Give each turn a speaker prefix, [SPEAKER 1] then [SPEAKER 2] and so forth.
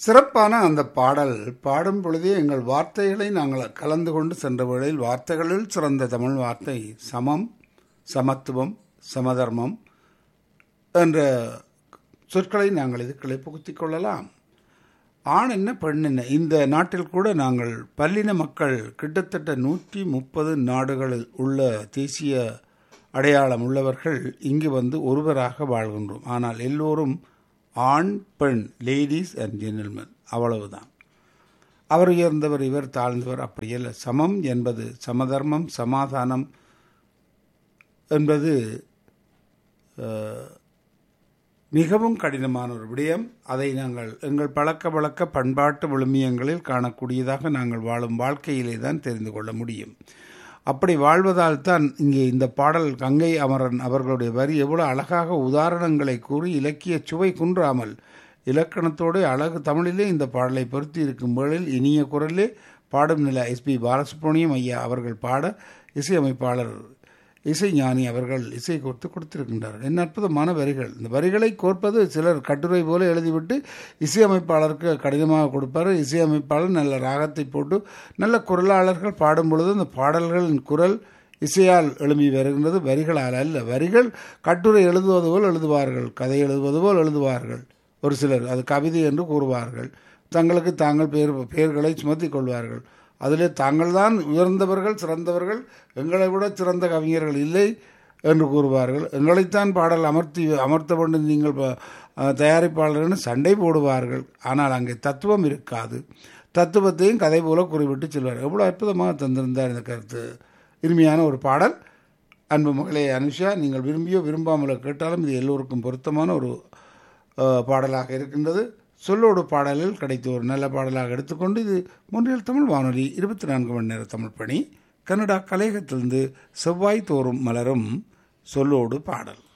[SPEAKER 1] சிறப்பான அந்த பாடல் பாடும் பொழுதே எங்கள் வார்த்தைகளை நாங்கள் கலந்து கொண்டு சென்ற வேளையில் வார்த்தைகளில் சிறந்த தமிழ் வார்த்தை சமம் சமத்துவம் சமதர்மம் என்ற சொற்களை நாங்கள் இதுக்களை புகுத்திக் கொள்ளலாம் ஆண் என்ன பெண் என்ன இந்த நாட்டில் கூட நாங்கள் பல்லின மக்கள் கிட்டத்தட்ட நூற்றி முப்பது நாடுகளில் உள்ள தேசிய அடையாளம் உள்ளவர்கள் இங்கு வந்து ஒருவராக வாழ்கின்றோம் ஆனால் எல்லோரும் ஆண் பெண் லேடிஸ் அண்ட் ஜென்டில்மேன் அவ்வளவுதான் அவர் உயர்ந்தவர் இவர் தாழ்ந்தவர் அப்படியல்ல சமம் என்பது சமதர்மம் சமாதானம் என்பது மிகவும் கடினமான ஒரு விடயம் அதை நாங்கள் எங்கள் பழக்க வழக்க பண்பாட்டு விழுமியங்களில் காணக்கூடியதாக நாங்கள் வாழும் வாழ்க்கையிலே தான் தெரிந்து கொள்ள முடியும் அப்படி வாழ்வதால் தான் இங்கே இந்த பாடல் கங்கை அமரன் அவர்களுடைய வரி எவ்வளவு அழகாக உதாரணங்களை கூறி இலக்கிய சுவை குன்றாமல் இலக்கணத்தோடு அழகு தமிழிலே இந்த பாடலை பொருத்தி இருக்கும் வேளையில் இனிய குரலே பாடும் நில எஸ்பி பாலசுப்ரமணியம் ஐயா அவர்கள் பாட இசையமைப்பாளர் இசை ஞானி அவர்கள் இசை கோர்த்து கொடுத்திருக்கின்றார்கள் என்ன அற்புதமான வரிகள் இந்த வரிகளை கோர்ப்பது சிலர் கட்டுரை போல எழுதிவிட்டு இசையமைப்பாளருக்கு கடினமாக கொடுப்பார் இசையமைப்பாளர் நல்ல ராகத்தை போட்டு நல்ல குரலாளர்கள் பாடும் பொழுது அந்த பாடல்களின் குரல் இசையால் எழும்பி வருகின்றது வரிகளால் அல்ல வரிகள் கட்டுரை எழுதுவது போல் எழுதுவார்கள் கதை எழுதுவது போல் எழுதுவார்கள் ஒரு சிலர் அது கவிதை என்று கூறுவார்கள் தங்களுக்கு தாங்கள் பேர் பெயர்களை சுமத்தி கொள்வார்கள் அதிலே தாங்கள் தான் உயர்ந்தவர்கள் சிறந்தவர்கள் எங்களை விட சிறந்த கவிஞர்கள் இல்லை என்று கூறுவார்கள் எங்களைத்தான் பாடல் அமர்த்தி அமர்த்த வேண்டும் நீங்கள் தயாரிப்பாளர்னு சண்டை போடுவார்கள் ஆனால் அங்கே தத்துவம் இருக்காது தத்துவத்தையும் கதை போல குறிப்பிட்டு செல்வார் எவ்வளோ அற்புதமாக தந்திருந்தார் இந்த கருத்து இனிமையான ஒரு பாடல் அன்பு மகளே அனுஷா நீங்கள் விரும்பியோ விரும்பாமலோ கேட்டாலும் இது எல்லோருக்கும் பொருத்தமான ஒரு பாடலாக இருக்கின்றது சொல்லோடு பாடலில் கிடைத்த ஒரு நல்ல பாடலாக எடுத்துக்கொண்டு இது முன்றில் தமிழ் வானொலி இருபத்தி நான்கு மணி நேர தமிழ் பணி கன்னடா கலையகத்திலிருந்து செவ்வாய் தோறும் மலரும் சொல்லோடு பாடல்